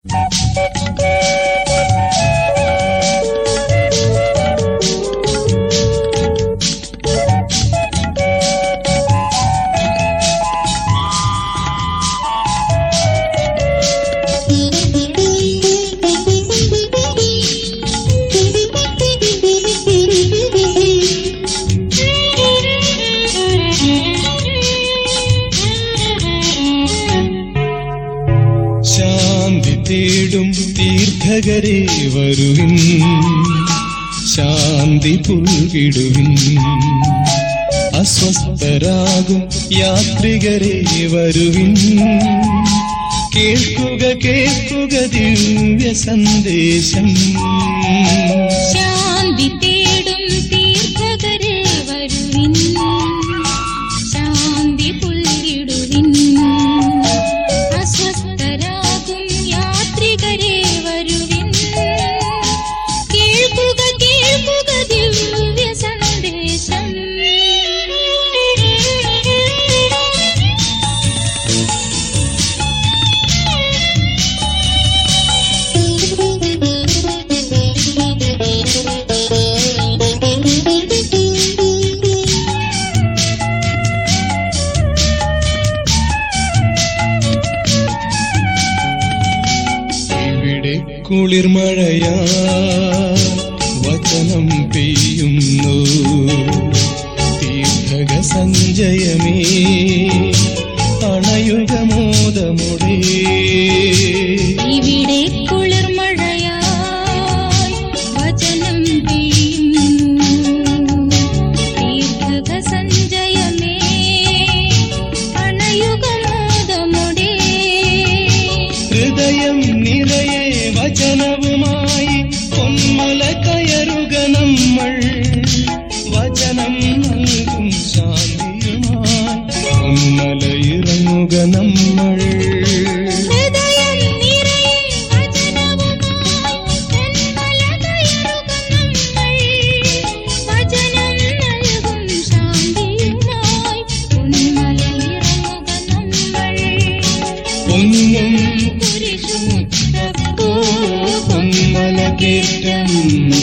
ശാന്തി തേടും തീർത്ഥകരെ വരുവിൻ ശാന്തി പുൽകിടുവിൻ അസ്വസ്ഥരാകും യാത്രികരെ വരുവിൻ കേൾക്കുക കേൾക്കുക ദിവ്യ സന്ദേശം ശാന്തി തേടും തീർത്ഥകരെ വരുവിൻ ശാന്തി പുല്ലിടുവിൻ അസ്വസ്ഥരാകും യാത്രികരെ വരുവിൻ കേൾക്കുക കേൾക്കുക ദിവ്യ സന്ദേശം ഇവിടെ കുളിർമഴയാ വചനം പെയ്യുന്നു തീർത്ഥക സഞ്ജയമേ അണയുക മോദമുടേ ഇവിടെ കുളിർമഴയായി വചനം പെയ്യുന്നു ദീർഘക സഞ്ജയമേ അണയുക മോദമുടേ ഹൃദയം നിറയെ വചനവുമായി പൊന്മല കയറുക നമ്മൾ വചനം നൽകും ശാന്തിയുമായി പൊന്മല ഇറങ്ങുക നമ്മൾ ഹൃദയം നിറയെ വചനവുമായി പൊന്മല കയറുക നമ്മൾ വചനം നൽകും ശാന്തിയുമായി പൊന്മല ഇറങ്ങുക നമ്മൾ പൊന്നും കുരിശുമുത്തപ്പോ പൊന്മല കേറ്റം